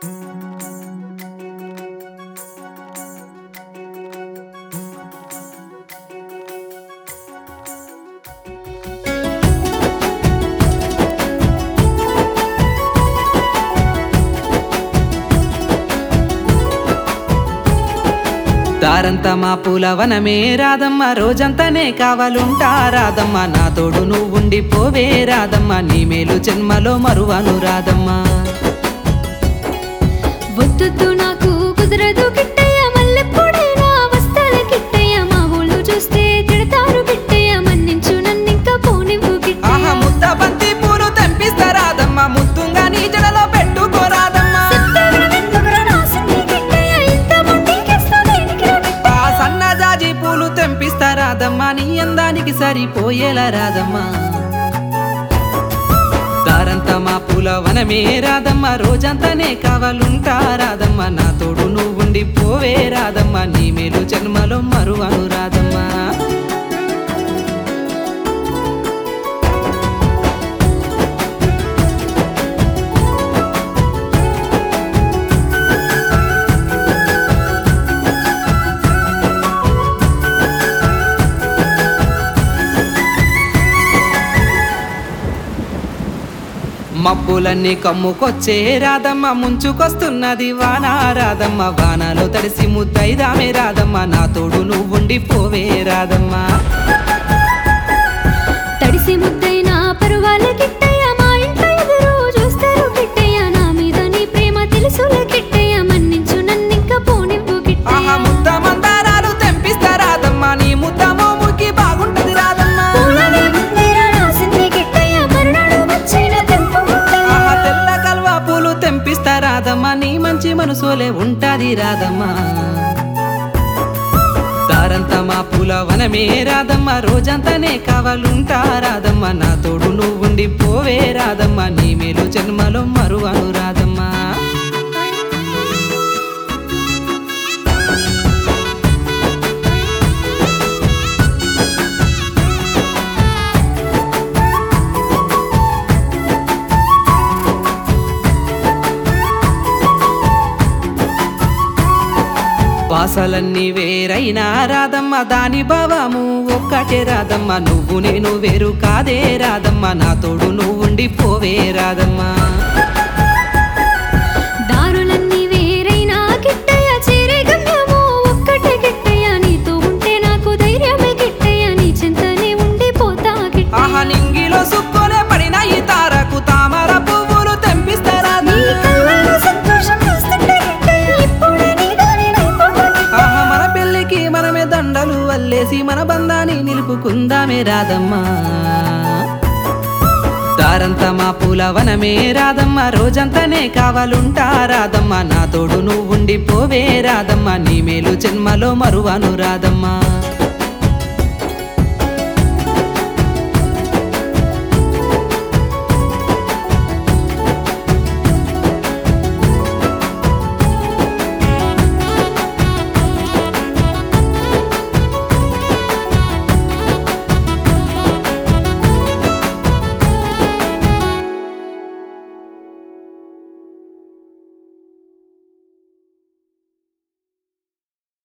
దారంతా మా పూలవనమే రాదమ్మ రోజంతానే కావాలుంటా రాదమ్మ నా తోడు నువ్వుండి పోవే రాదమ్మ నీ మేలు జన్మలో మరువను రాదమ్మా వద్దు నాకు కుదరదు కిట్టయ్య మల్లెప్పుడైనా వస్తాల కిట్టయ్య మా ఊళ్ళు చూస్తే తిడతారు కిట్టయ్య మన్నించు నన్నింకా పోనివ్వు ఆహా కిట్టయ్య ముద్ద బంతి పూలు తెంపిస్తా రాదమ్మ ముద్దుంగా నీ జడలో పెట్టుకోరాదమ్మా సత్యవ్రతెందుకురా రాసింది కిట్టయ్య ఇంత మొండికేస్తా దేనికిరా కిట్టయ్య? ఆ సన్నజాజి పూలు తెంపిస్తా రాదమ్మా నీ అందానికి సరిపోయేలా రాదమ్మా దారంతా మా పూల వనమే రాదమ్మా రోజంతానే కావాలుంటా రాదమ్మా నా తోడు నువ్వుండి పోవే రాదమ్మా నీ మేలు జన్మలో మరువను రాదమ్మా మబ్బులన్నీ కమ్ముకొచ్చే రాదమ్మ ముంచుకొస్తున్నది వాన రాదమ్మ వానలో తడిసి ముద్దైదామే రాదమ్మ నా తోడు నువ్వుండి పోవే రాదమ్మా తడిసి ముద్దైనా పరువాల కిట్టయ్య మా ఇంట్లో ఎదురు చూస్తారు కిట్టయ్య నా మీద నీ ప్రేమ తెలుసులే కిట్టయ్య మన్నించు నన్నింకా పోనివ్వు ఆహా కిట్టయ్య ముద్ద మందారాలు తెంపిస్తా రాదమ్మా నీ ముద్ద మోముకి బాగుంటది రాదమ్మా పూలనే ముందేరా రాసింది కిట్టయ్య మరునాడు వచ్చిన తెంపు ముద్దయ్య. ఆహా తెల్ల కల్వా పూలు తెంపిస్తా రాదమ్మా నీ మంచి మనసులే ఉంటది రాదమ్మా దారంతా మా పూల వనమే రాదమ్మా రోజంతానే కావాలుంటా రాదమ్మా నా తోడు నువ్వుండి పోవే రాదమ్మా నీ మేలు జన్మలో మరువను రాదమ్మా వాసలన్నీ వేరైనా రాదమ్మ దాని భావము ఒక్కటే రాదమ్మ నువ్వు నేను వేరు కాదే రాదమ్మ నా తోడు నువ్వుండి పోవే రాదమ్మా దారులన్నీ వేరైనా కిట్టయ్య చేరే గమ్యము ఒక్కటే కిట్టయ్య నీతో ఉంటే నాకు ధైర్యమే కిట్టయ్య నీ చింతనే ఉండిపోతా ఆహా కిట్టయ్య నింగిలో సుక్కోలే పడిన ఈ తారకు తామర పువ్వులు తెంపిస్తారా నీ కళ్ళల్లో సంతోషం చూస్తుంటే కిట్టయ్య ఇప్పుడే నీ దానినైపోతా కిట్టయ్య. ఆహా మన పెళ్ళికి మనమే దండలు వల్లేసి మన బంధాన్ని నిలుపుకుందామే రాదమ్మా దారంతా మా పూల వనమే రాదమ్మా రోజంతానే కావాలుంటా రాదమ్మా నా తోడు నువ్వుండి పోవే రాదమ్మా నీ మేలు జన్మలో మరువను రాదమ్మా